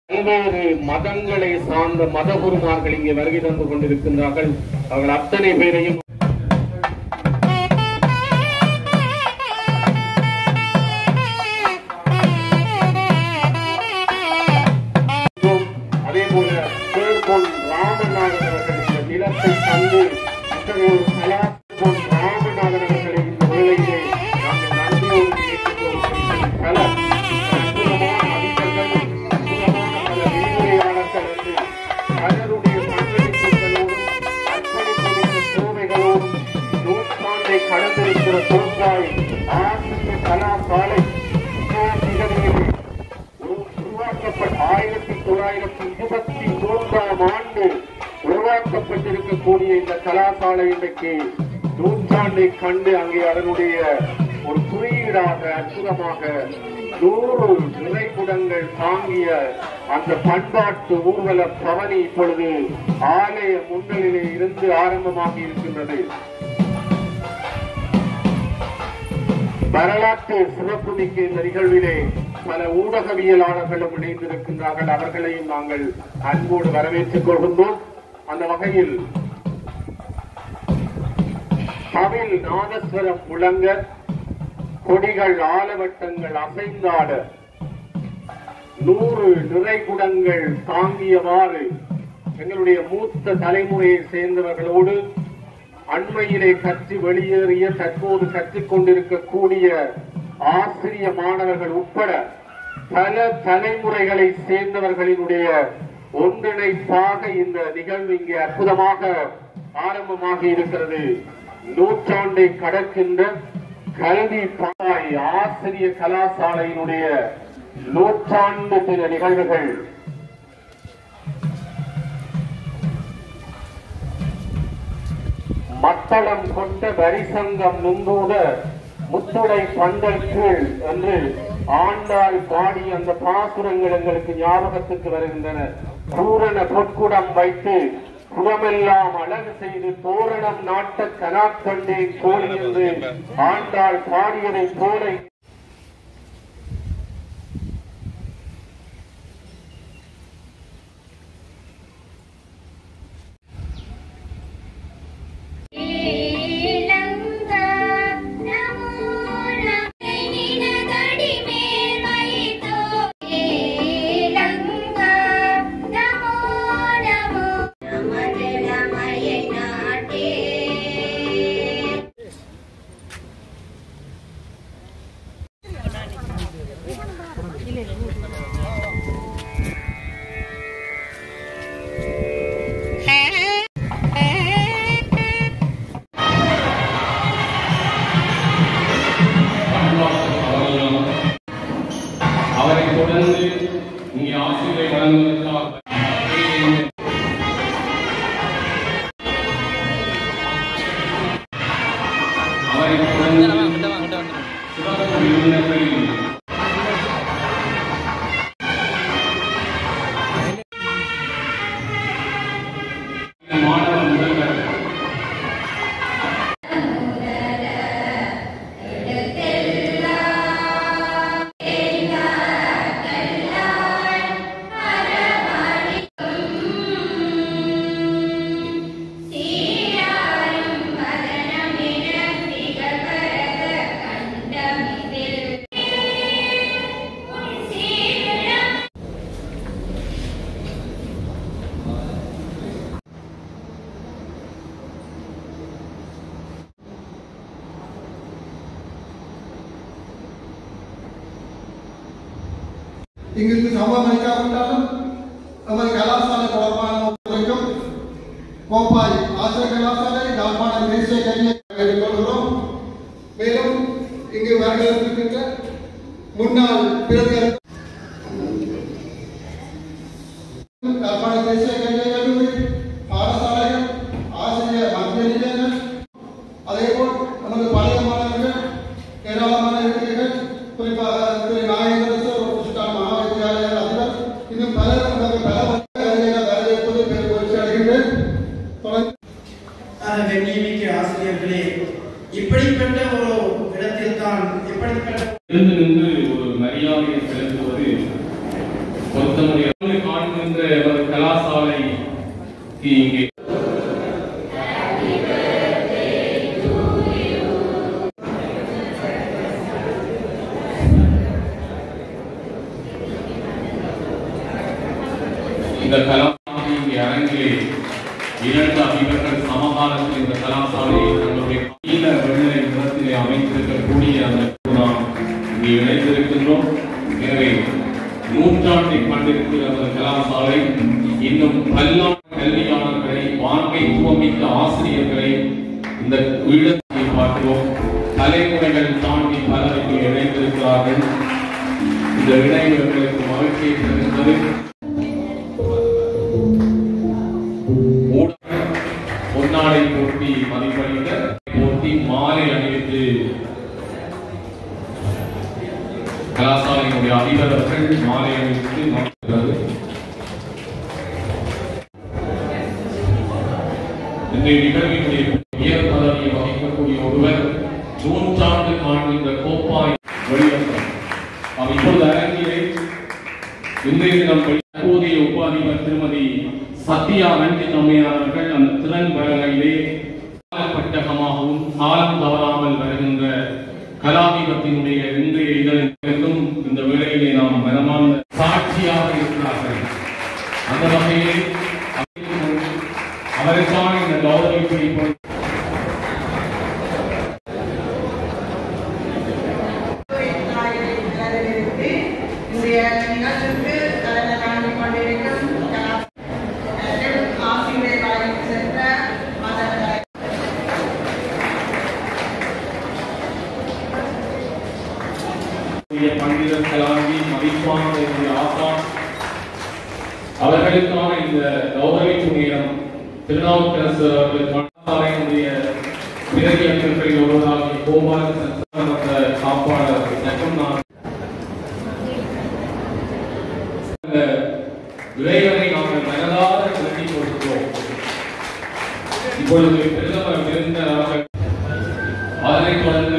பல்வேறு மதங்களை சார்ந்த மதகுருமார்கள் இங்கே வருகை தந்து கொண்டிருக்கின்றார்கள் அவர்கள் அத்தனை பேரையும் அதே போல பேர்பொன் ராமநாதன் அவர்கள் இந்த நிலத்தை தந்து இத்தகைய ஒரு கலா பொன் ராமநாதன் அவர்களை இந்த வேளையிலே நாங்கள் நன்றியோடு ஏற்றுக்கொள்கிறோம். பல அற்புதமான அறிஞர்கள், அற்புதமான பல விரிவுரையாளர்கள் என்று பலருடைய பங்களிப்புகளோடும் அர்ப்பணிப்புமிக்க சேவைகளோடும் நூற்றாண்டை கடந்திருக்கிற தோன்றாய் ஆசிரிய கலாசாலை நிகழ்ச்சிகளிலே உருவாக்கப்பட்ட ஆயிரத்தி தொள்ளாயிரத்தி இருபத்தி மூன்றாம் ஆண்டு உருவாக்கப்பட்டிருக்கக்கூடிய இந்த கலாசாலை இன்றைக்கு நூற்றாண்டை கண்டு அங்கே அதனுடைய ஒரு குறியீடாக அற்புதமாக நூறு நிறைகுடங்கள் தாங்கிய அந்த பண்பாட்டு ஊர்வல பவனி இப்பொழுது ஆலய முன்னலிலே இருந்து ஆரம்பமாகி இருக்கின்றது வரலாற்று சிறப்புமிக்க இந்த நிகழ்விலே பல ஊடகவியலாளர்களும் இணைந்திருக்கின்றார்கள் அவர்களையும் நாங்கள் அன்போடு வரவேற்றுக் கொள்கின்றோம் அந்த வகையில் தமிழ் நாதஸ்வரம் முழங்க கொடிகள் ஆலவட்டங்கள் அசைந்தாட நூறு நிறைகுடங்கள் தாங்கியவாறு எங்களுடைய மூத்த தலைமுறையை சேர்ந்தவர்களோடு அண்மையிலே கற்று வெளியேறிய தற்போது கற்றுக் கொண்டிருக்கக்கூடிய ஆசிரிய மாணவர்கள் உட்பட பல தலைமுறைகளை சேர்ந்தவர்களினுடைய ஒன்றிணைப்பாக இந்த நிகழ்வு இங்கே அற்புதமாக ஆரம்பமாகி இருக்கிறது நூற்றாண்டை கடக்கின்ற கல்வி பாய் ஆசிரிய கலாசாலையினுடைய நூற்றாண்டு தின நிகழ்வுகள் மத்தளம் கொண்ட வரிசங்கம் முன்பூத முத்துடை பந்தல் கீழ் என்று ஆண்டாள் பாடி அந்த பாசுரங்கள் எங்களுக்கு ஞாபகத்துக்கு வருகின்றன பூரண பொற்குடம் வைத்து குடமெல்லாம் அழகு செய்து தோரணம் நாட்ட கனாக்கண்டே கோழி என்று ஆண்டாள் பாடியதைப் போல ஏலங்கா நமோ நினதடி மேல் வைத்தோ ஏலங்கா நமோ நமோ நமது நமையை நாட்டே அவரை தொடர்ந்து இங்கே ஆசிரியரை வழங்குவதற்காக அவரை தொடர்ந்து சிறப்பு விருந்தினர்களில் மாணவ முதல்வர் சீராரும் மதனமின திகழ்வரத கண்டமிதில் உன் சீரம் இங்கிருந்து சம்பவம் அளிக்காவிட்டாலும் நமது கலாசாலை தொடர்பான ஒத்துழைக்கும் கோப்பாய் ஆசிரியர் கலாசாலை யாழ்ப்பாணம் தேசிய கல்வியை கேட்டுக்கொள்கிறோம் மேலும் இங்கு வருகின்ற முன்னாள் பிரதிகள் யாழ்ப்பாண தேசிய கல்வியை கல்லூரி பாடசாலைகள் ஆசிரியர் மத்திய நிலையங்கள் அதேபோல் நமது பழைய மாணவர்கள் ஏராளமான இருக்கிறீர்கள் குறிப்பாக திரு நாகேந்திர சார் புஷ்கா மகாவித்யாலய அதிபர் இன்னும் பலர் நமது பல அறிஞர்கள் வரவேற்பது பெரும் மகிழ்ச்சி அடைகின்றேன் தொடர்ந்து ஆக கண்ணியமிக்க ஆசிரியர்களே இப்படிப்பட்ட ஒரு இடத்தில் தான் இப்படிப்பட்ட எழுந்து நின்று ஒரு மரியாதையை செலுத்துவது பொருத்தமுடைய இருக்கின்ற ஒரு கலாசாலைக்கு இங்கே இந்த கலாசாலை இங்கே அரங்கிலே இரண்டு அதிபர்கள் சமகாலத்தில் இந்த கலாசாலையை தங்களுடைய நீல வெள்ளை நிறத்திலே அமைத்திருக்கக்கூடிய அந்த நாம் இங்கே இணைந்திருக்கின்றோம் எனவே நூற்றாண்டை கண்டிருக்கிற அந்த கலாசாலை இன்னும் பல்லாண்டு கல்வியாளர்களை வாழ்க்கைத்துவமிக்க ஆசிரியர்களை இந்த இடத்தை பார்க்கிறோம் தலைமுறைகள் தாண்டி பலர் இங்கே இணைந்திருக்கிறார்கள் இந்த இணைவு எங்களுக்கு மகிழ்ச்சியை தருகின்றது ஊடக பொன்னாடை போட்டி மதிப்பளித்த போட்டி மாலை அணிவித்து கலாசாலையினுடைய அதிபர் அவர்கள் மாலை அணிவித்து மகிழ்கிறது இன்றைய நிகழ்வினுடைய உயர் பதவியை வகிக்கக்கூடிய ஒருவர் நூற்றாண்டு காண்கின்ற கோப்பாய் வெளிவந்தார் அவர் இப்பொழுது அரங்கிலே இன்றைய தினம் தற்போதைய உபாதிபர் திருமதி சத்யா ரஞ்சித் அம்மையார் அவர்கள் அந்த திறன் பலகையிலே காலப்பட்டகமாகவும் காலம் தவறாமல் வருகின்ற கலாதீபத்தினுடைய இன்றைய இதழுக்கும் இந்த வேளையிலே நாம் மனமார்ந்த சாட்சியாக இருக்கிறார்கள் அந்த வகையில் அவருக்கான இந்த கௌரவிப்பை இப்பொழுது வரவேற்று இன்றைய நிகழ்ச்சிக்கு தலைமை தாங்கி கொண்டிருக்கும் மற்றும் ஆசிரியர் வழங்கி சென்ற மதங்களை புதிய பண்டிதர் கலாந்தி மதிப்பான என்னுடைய ஆசா அவர்களுக்கான இந்த கௌரவிப்பு நேரம் திருநாவுக்கரசு அவர்கள் பாடசாலையினுடைய பிரதியற்றர்களில் ஒருவராகிய கோபால சந்தானந்த காப்பாளர் சட்டம் நான் இந்த இளைவரை நாங்கள் மனதார கட்டி கொடுக்கிறோம் இப்பொழுது பிரதமர் விருந்தினராக அதனைத் தொடர்ந்து